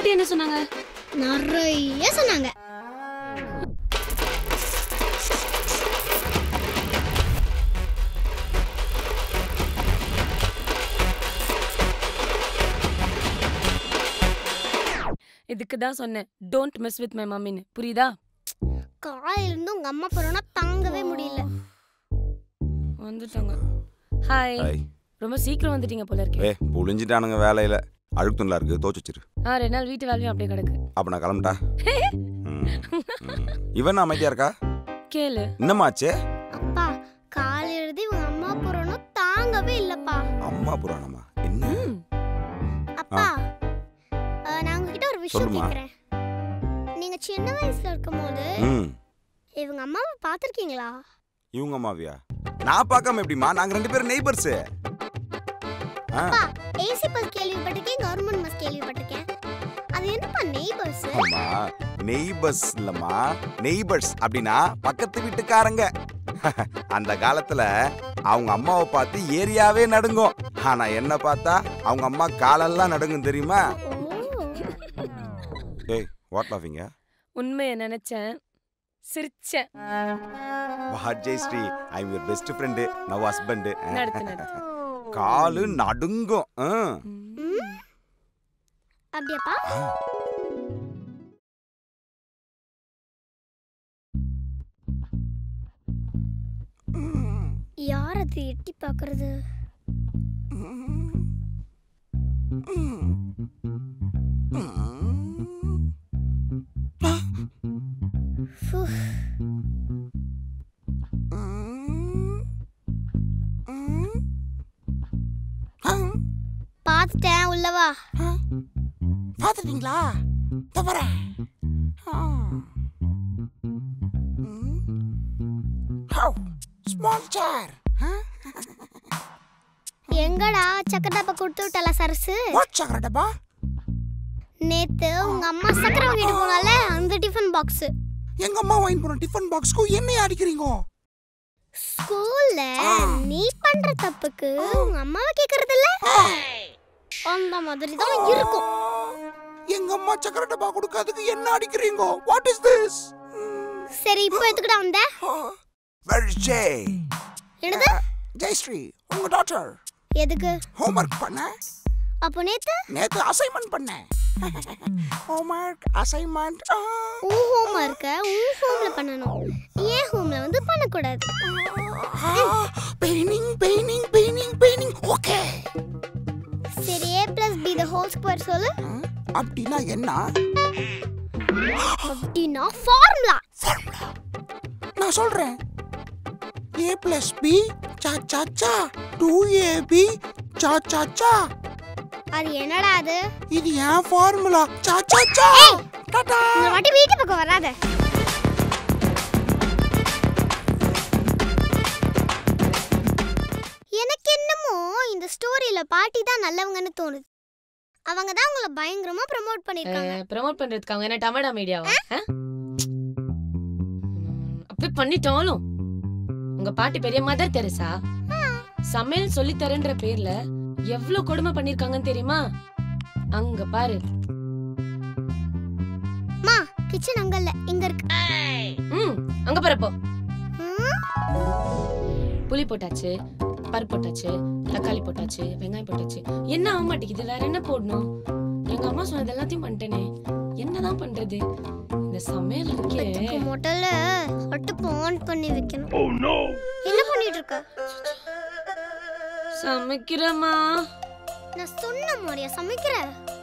Aunty என்ன சொன்னாங்க நிறைய சொன்னாங்க இதுக்கு தான் சொன்னேன் டோன்ட் மிஸ் வித் மை மம்மின்னு புரியுதா காலையில இருந்து உங்க அம்மா போறோம்னா தாங்கவே முடியல வந்துட்டாங்க ஹாய் ஹாய் ரொம்ப சீக்கிரம் வந்துட்டீங்க போல இருக்கே ஏ புழிஞ்சிட்டானுங்க வேலையில அழுக்கு துண்டா இருக்கு தோச்சு வச்சிரு ஆ ரெண்டு நாள் வீட்டு வேலையும் அப்படியே கிடக்கு அப்ப நான் கிளம்பிட்டா ம், ம். இவன் அமைதியா இருக்கா கேளு என்னமாச்சே அப்பா காலையில இருந்து இவங்க அம்மா போறோம்னா தாங்கவே இல்லப்பா அம்மா புராணமா என்ன ம், அப்பா அஹ், நான் உங்ககிட்ட ஒரு விஷயம் சொல்லுமா. கேக்குறேன் நீங்க சின்ன வயசுல இருக்கும்போது ம் இவங்க அம்மாவை பாத்திருக்கீங்களா இவங்க அம்மாவியா நான் பார்க்காம எப்படிமா நாங்க ரெண்டு பேரும் நெய்பர்ஸ் அப்பா ஏசி பஸ் கேள்விப்பட்டிருக்கேன் கவர்மெண்ட் பஸ் கேள்விப்பட்டிருக்கேன் அது என்னப்பா நெய்பர்ஸ் ஆமா நெய்பர்ஸ் இல்லம்மா நெய்பர்ஸ் அப்படின்னா பக்கத்து வீட்டுக்காரங்க அந்த காலத்துல அவங்க அம்மாவை பார்த்து ஏரியாவே நடுங்கும் ஆனா என்ன பார்த்தா அவங்க அம்மா காலெல்லாம் நடுங்கும் தெரியுமா ஏய் வாட் லாஃபிங்க உண்மையை நினைச்சேன் சிரிச்சேன் what Jayashree I am your best friend now husband நடத்து நடத்து காலு நடுங்கும் ஆ. ம்? அப்படியாப்பா யார் அது எட்டி பார்க்கறது ஃபு. பார்த்துட்டேன் உள்ளவா பார்த்துட்டீங்களா தவறேன் ஸ்மால் சேர் எங்கடா சக்கரடாப்பா கொடுத்து விட்டல சரசு வாட் சக்கர டப்பா நேத்து உங்க அம்மா சக்கரை வாங்கிட்டு போனால அந்த டிஃபன் பாக்ஸ் எங்க அம்மா வாங்கி போன டிஃபன் பாக்ஸ்க்கு என்னைய அடிக்கிறீங்க ஸ்கூல்ல நீ பண்ற தப்புக்கு உங்க அம்மாவை கேக்குறது இல்ல அந்த மாதிரி தான் இருக்கும் எங்க அம்மா சக்கர டப்பா கொடுக்காததுக்கு என்ன அடிக்கிறீங்க வாட் இஸ் திஸ் சரி இப்போ எதுக்குடா வந்த Where is Jay? என்னது ஜெயஸ்ரீ உங்க டாக்டர் எதுக்கு ஹோம்ஒர்க் பண்ண அப்போ நேத்து நேத்து அசைன்மெண்ட் பண்ணேன் ஹோம்ஒர்க் அசைன்மெண்ட் உன் ஹோம் இருக்க உன் ஹோம்ல பண்ணணும் ஏன் ஹோம்ல வந்து பண்ணக்கூடாது பெயினிங் பெயினிங் பெயினிங் பெயினிங் ஓகே சரி A plus B the whole square சொல்லு அப்படின்னா என்ன அப்படின்னா ஃபார்முலா ஃபார்முலா நான் சொல்றேன் ஏ பிளஸ் பி சா சா சா டூ ஏபி சா சா சா அது என்னடா அது இது ஏன் ஃபார்முலா சா சா சா டாடா இந்த வாட்டி வீட்டு பக்கம் வராத எனக்கு என்னமோ இந்த ஸ்டோரியில பாட்டி தான் நல்லவங்கன்னு தோணுது அவங்க தான் உங்களை பயங்கரமா ப்ரமோட் பண்ணிருக்காங்க ப்ரமோட் பண்றதுக்கு அவங்க என்ன டமடா மீடியாவா ஆ? ம், அப்படி பண்ணிட்டாலும் உங்க பாட்டி பெரிய மதர் தெரசா சமையல் சொல்லி தரேன்ற பேர்ல எவ்வளவு கொடுமை பண்ணிருக்காங்கன்னு தெரியுமா அங்க பாரு மா கிச்சன் அங்க இல்ல இங்க இருக்கு ம் அங்க பாருப்போ ம், புளி போட்டாச்சு பருப்பு போட்டாச்சு தக்காளி போட்டாச்சு வெங்காயம் போட்டாச்சு என்ன ஆக மாட்டேங்குது வேற என்ன போடணும் எங்க அம்மா சொன்னது எல்லாத்தையும் பண்ணிட்டேனே என்னதான் பண்றது இந்த சமையல் இருக்கே இதுக்கு முதல்ல அடுப்பு ஆன் பண்ணி வைக்கணும் என்ன பண்ணிட்டு இருக்க சமைக்கிறேம்மா நான் சொன்ன மாதிரியா சமைக்கிற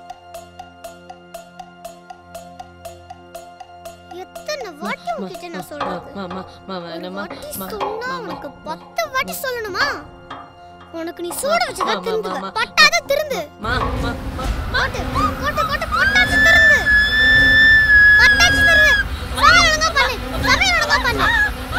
எத்தனை வாட்டி உன்கிட்ட நான் சொல்றது மாமா மாமா ஒரு என்னம்மா வாட்டி மா- சொன்னா மாமா. உனக்கு பத்து வாட்டி சொல்லணுமா உனக்கு நீ சூடு வச்சுதான் ஆமா, திருந்து ஆமா. பட்டாத திருந்து மா மா மா போட்டு போட்டு போட்டு பொட்டாச்சு திருந்து பட்டாச்சு திருந்து சமையல் ஒழுங்கா பண்ணு சமையல் ஒழுங்கா பண்ணு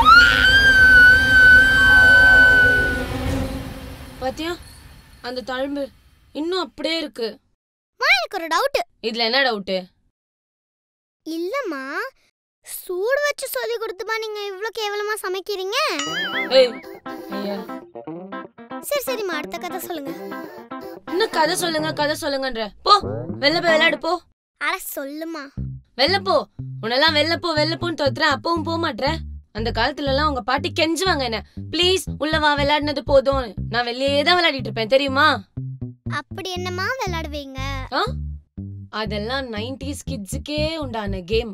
பாத்தியா அந்த தழும்பு இன்னும் அப்படியே இருக்கு மா எனக்கு ஒரு டவுட் இதுல என்ன டவுட்டு இல்லம்மா சூடு வச்சு சொல்லி கொடுத்துமா நீங்க இவ்ளோ கேவலமா சமைக்கிறீங்க ஏய் ஐயா சரி சரிம்மா அடுத்த கதை சொல்லுங்க இன்னும் கதை சொல்லுங்க கதை சொல்லுங்கன்ற போ வெளில போய் விளையாடு போ அட சொல்லுமா வெளில போ உன்னெல்லாம் வெளில போ வெளில போன்னு தோத்துறேன் அப்பவும் போக மாட்ற அந்த காலத்துல எல்லாம் உங்க பாட்டி கெஞ்சுவாங்க என்ன ப்ளீஸ் உள்ள வா விளையாடினது போதும் நான் வெளியே தான் விளையாடிட்டு இருப்பேன் தெரியுமா அப்படி என்னமா விளையாடுவீங்க ஆ? அதெல்லாம் நைன்டிஸ் கிட்ஸுக்கே உண்டான கேம்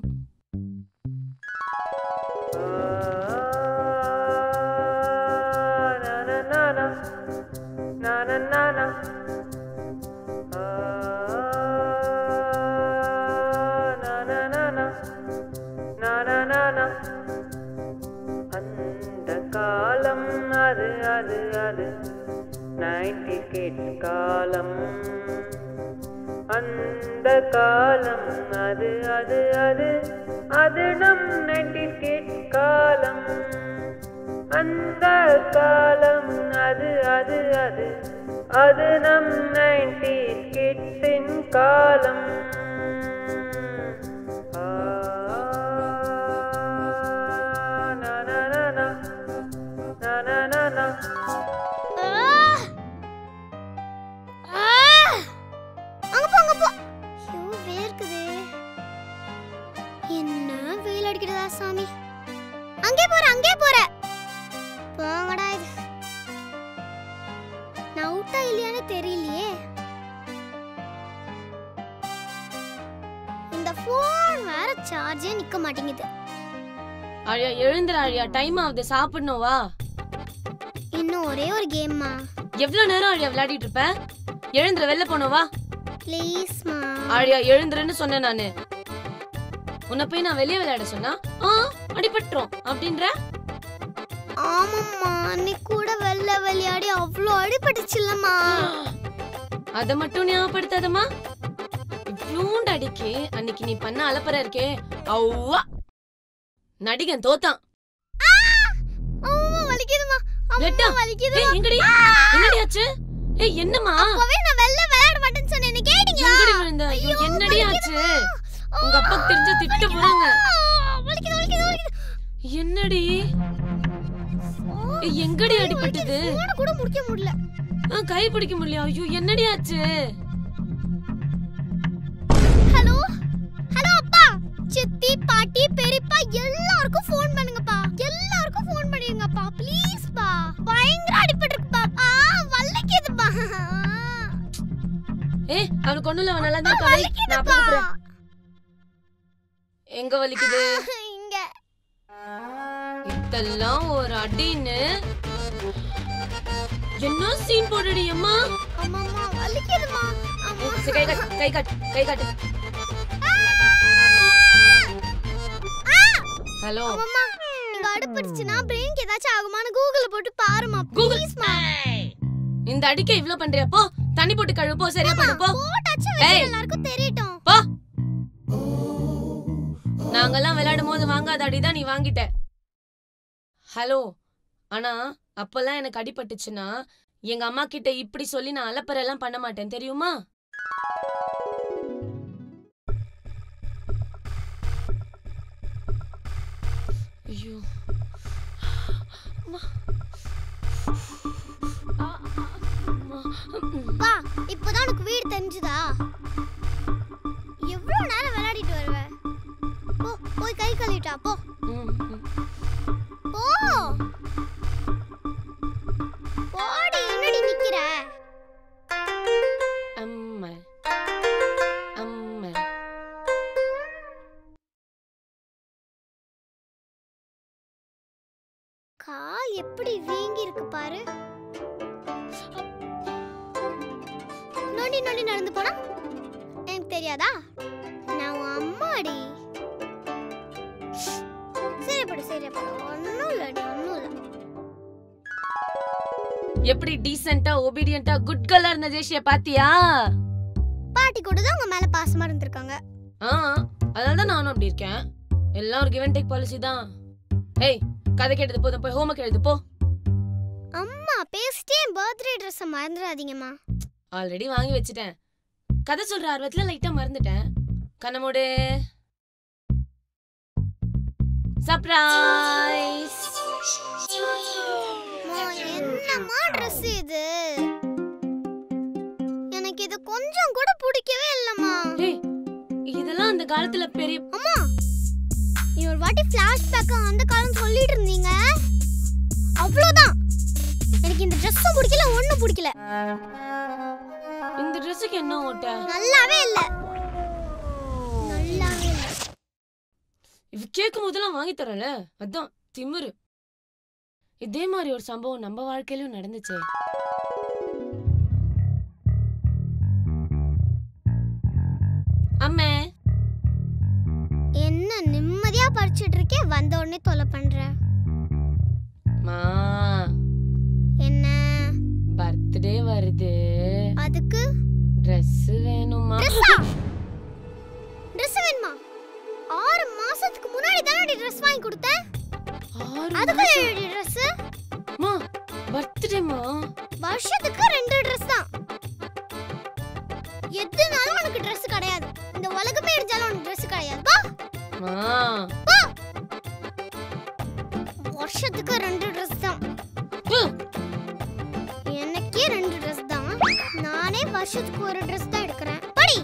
அந்த காலம் அது அது அது நைன்டி கிட்ஸ் காலம் அந்த காலம் அது அது அது அது நம் நைன்டி கிட்ஸ் காலம் அந்த காலம் அது அது அது அது நம் நைன்டி கிட்ஸின் காலம் ஆ, na, na, na, na. Na, na, na, na. ஆ! ஆ! அங்க போ அங்க போ ஐயோ வேர்க்குது என்ன வெயில் அடிக்கிறதா சாமி அங்கே போற அங்கே போற போங்கடா இது நான் அவுட்டா இல்லையான்னு தெரியலையே இந்த போன் வேற சார்ஜே நிக்க மாட்டேங்குது அழியா எழுந்துற அழியா டைம் ஆகுது சாப்பிடணும் வா இன்னும் ஒரே ஒரு கேம்மா எவ்வளவு நேரம் அழியா விளையாடிட்டு இருப்ப எழுந்துற வெளில போனோம் வா ப்ளீஸ்மா ஆழியா எழுந்துருன்னு சொன்னேன் நானு உன்னை போய் நான் வெளியே விளையாட சொன்னா ஆ அடிபட்டுரும் அப்படின்ற ஆமாம்மா அன்னைக்கு கூட வெள்ள விளையாடி அவ்வளோ அடிபட்டுச்சுல்லம்மா அத மட்டும் ஞாபகப்படுத்தாதம்மா இவ்வளோண்டு அடிக்கு அன்னைக்கு நீ பண்ண அலப்பற இருக்கே அவ்வா நடிகன் தோத்தான் அம்மா வலிக்குதுமா லெட்டா? அம்மா வலிக்குது ஏய் எங்கடி என்னடி ஆச்சு ஏய் என்னம்மா அப்பவே நான் வெள்ள விளையாட மாட்டேன்னு சொன்னேன் என்ன கேட்டீங்களா எங்கடி விழுந்த ஐயோ என்னடி ஆச்சு உங்க அப்பா தெரிஞ்ச திட்டு போறாங்க வலிக்குது வலிக்குது வலிக்குது என்னடி ஏய், எங்கடி அடிபட்டது போன கூட முடிக்க முடியல ஆ, கை பிடிக்க முடியல ஐயோ என்னடி ஆச்சு ஹலோ ஹலோ அப்பா சித்தி பாட்டி பெரியப்பா எல்லாருக்கும் ஃபோன் பண்ணுங்கப்பா எல்லாருக்கும் ஃபோன் பண்ணிருங்கப்பா ப்ளீஸ் பா பயங்கர அடிபட்டிருக்குப்பா ஆ வலிக்குதுப்பா ஏய் அவனுக்கு ஒண்ணும் இல்ல அவன் நல்லா தான் இருக்கான். வை, நான் அப்பா கூப்பிடுறேன் எங்க வலிக்குது இங்க இதெல்லாம் ஒரு அடின்னு என்ன சீன் போடுடி அம்மா அம்மாம்மா வலிக்குதுமா அம்மா ஏய், சரி, கை காட்டு கை காட்டு கை காட்டு ஹலோ அம்மா இங்க அடுப்பிடுச்சுன்னா பிரெயின்க்கு ஏதாச்சும் ஆகுமான்னு கூகுள்ல போட்டு பாருமா கூகுள். ப்ளீஸ்மா இந்த அடிக்க இவ்ளோ பண்றியா போ தண்ணி போட்டு கழுவு போ சரியா போடு போ போட்டாச்சு ஏய். வெளிய எல்லாருக்கும் தெரியட்டும் போ நாங்கெல்லாம் விளையாடும் போது வாங்காத அடிதான் நீ வாங்கிட்ட ஹலோ ஆனா அப்பெல்லாம் எனக்கு அடிபட்டுச்சுன்னா எங்க அம்மா கிட்ட இப்படி சொல்லி நான் அலப்பறையெல்லாம் பண்ண மாட்டேன் தெரியுமா ஐயோ அம்மா. ஆ, அம்மா. பா இப்போதான் உனக்கு வீடு தெரிஞ்சுதா எவ்வளவு நேரம் விளையாடிட்டு வருவ போ போய் கை கழுவிட்டா போ ம், ம். போ போடி என்னடி நிக்கிற அம்மா அம்மா கால் எப்படி வீங்கி இருக்கு பாரு நொண்டி நொண்டி நடந்து போனா எனக்கு தெரியாதா நான் உன் அம்மாடி சரிப்படு சரிப்படு ஒன்றும் இல்லடி ஒன்றும் இல்லை எப்படி டீசென்ட்டா ஒபீடியன்ட்டா குட் கேர்லா இருந்த ஜெயஸ்ரீய பாத்தியா பாட்டி கூட தான் உங்க மேல பாசமா இருந்திருக்காங்க ஆ அதனால தான் நானும் அப்படி இருக்கேன் எல்லாம் ஒரு கிவன் டேக் பாலிசி தான் ஏய் கதை கேட்டது போதும் போய் ஹோம்ஒர்க் எழுது போ அம்மா பேசிட்டே என் பர்த்டே ட்ரெஸ்ஸை மறந்துடாதீங்கம்மா ஆல்ரெடி வாங்கி வச்சுட்டேன் கதை சொல்ற ஆர்வத்துல லைட்டா மறந்துட்டேன் கண்ணமோடு சர்ப்ரைஸ் அம்மா, என்னம்மா ட்ரெஸ் இது எனக்கு இது கொஞ்சம் கூட பிடிக்கவே இல்லம்மா ஏய் இதெல்லாம் அந்த காலத்துல பெரிய அம்மா நீ ஒரு வாட்டி ஃபிளாஷ்பேக் அந்த காலம் சொல்லிட்டு இருந்தீங்க அவ்வளவுதான் எனக்கு இந்த ட்ரெஸ்ஸும் பிடிக்கல ஒண்ணும் பிடிக்கல இந்த ட்ரெஸ்ஸுக்கு என்ன ஓட்ட நல்லாவே இல்ல நல்லாவே இல்ல இவ கேட்கும் போதெல்லாம் வாங்கி தரல அதான் திமிரு இதே மாதிரி ஒரு சம்பவம் நம்ம வாழ்க்கையிலும் நடந்துச்சே அம்மே என்ன நிம்மதியா படிச்சிட்டு இருக்கே வந்த உடனே தொலை பண்ற மா என்ன பர்த்டே வருது அதுக்கு Dress வேணுமா ட்ரெஸ்ஸா ட்ரெஸ் வேணுமா ஆறு மாசத்துக்கு முன்னாடி தானே ட்ரெஸ் வாங்கி கொடுத்தேன் ஆறு அதுக்கு ட்ரெஸ் மா பர்த்டேமா வருஷத்துக்கு ரெண்டு ட்ரெஸ் தான் எதுனாலும் உனக்கு ட்ரெஸ் கிடையாது இந்த உலகமே இருந்தாலும் உனக்கு ட்ரெஸ் கிடையாது பா மா பா வருஷத்துக்கு ரெண்டு ட்ரெஸ் தான் ஹம். எனக்கே ரெண்டு ட்ரெஸ் தான் நானே வருஷத்துக்கு ஒரு ட்ரெஸ் தான் எடுக்கிறேன் படி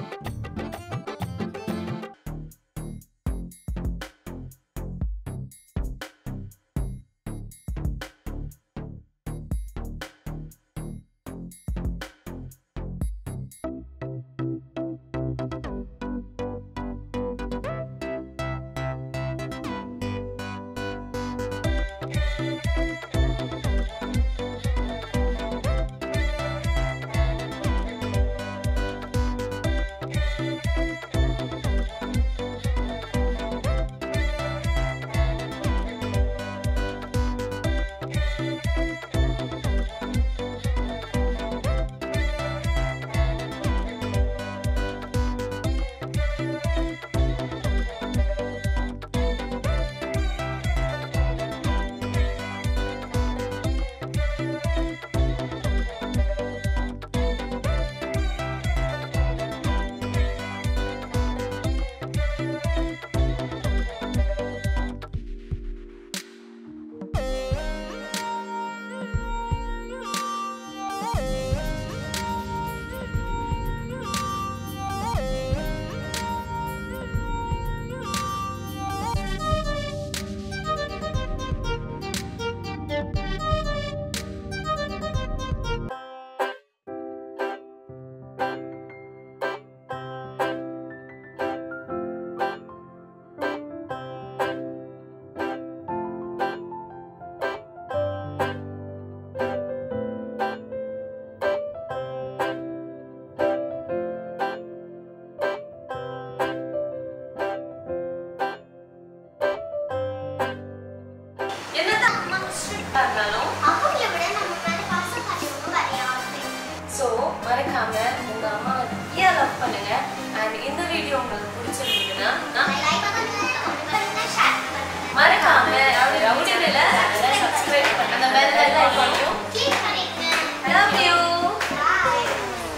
இருந்தாலும் அவங்கள விட நம்ம மேல பாசம் காட்டுறவங்க வேற யாருமே இல்லை. ஸோ மறக்காம உங்க அம்மாவை நிறைய லவ் பண்ணுங்க அண்ட் இந்த வீடியோ உங்களுக்கு பிடிச்சிருந்ததுன்னா நான் லைக் பண்ணுங்க கமெண்ட் பண்ணுங்க ஷேர் பண்ணுங்க மறக்காம ரவுடியில சப்ஸ்கிரைப் பண்ணுங்க அந்த பெல் ஐக்கானையும் கிளிக் பண்ணிருங்க லவ் யூ பாய்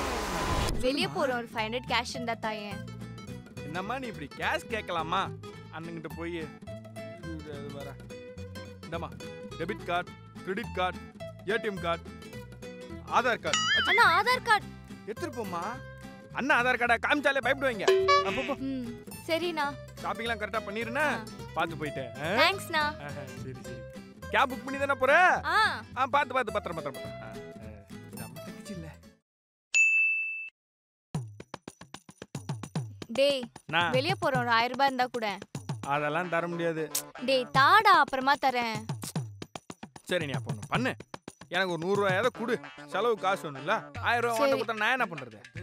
வெளியே போறோம் ஒரு ஃபைவ் ஹண்ட்ரட் கேஷ் இருந்தா தாயேன் என்னம்மா நீ இப்படி கேஷ் கேட்கலாமா அண்ணங்கிட்ட போய் அது வர இந்தம்மா debit card credit card ATM card Aadhaar card அண்ணா ஆதார் கார்டு எடுத்துட்டு போம்மா அண்ணா ஆதார் கார்டை காமிச்சாலே பயப்படுவாங்க அப்பப்போ ம் சரிண்ணா ஷாப்பிங்லாம் கரெக்டாக பண்ணிருந்தா பார்த்து போயிட்டேன் ஆ? தேங்க்ஸ்ண்ணா ஆஹா, சரி சரி கேப் புக் பண்ணி தானே போற ஆ ஆ பார்த்து பார்த்து பத்திரம் பத்திரம் பத்திரம் ஆ, ஆ. இது நம்ம தங்கச்சி இல்லை டேய் நான் வெளியே போறோம் ஒரு ஆயிரம் ரூபாய் இருந்தா கூட அதெல்லாம் தர முடியாது டேய் தாடா அப்புறமா தரேன் சரி நீ அப்போ ஒன்று பண்ணு எனக்கு ஒரு நூறுரூவாயாவது கொடு செலவு காசு ஒன்றும் இல்லை ஆயிரம் ரூபா சரி. கொடுத்தா நான் என்ன பண்ணுறது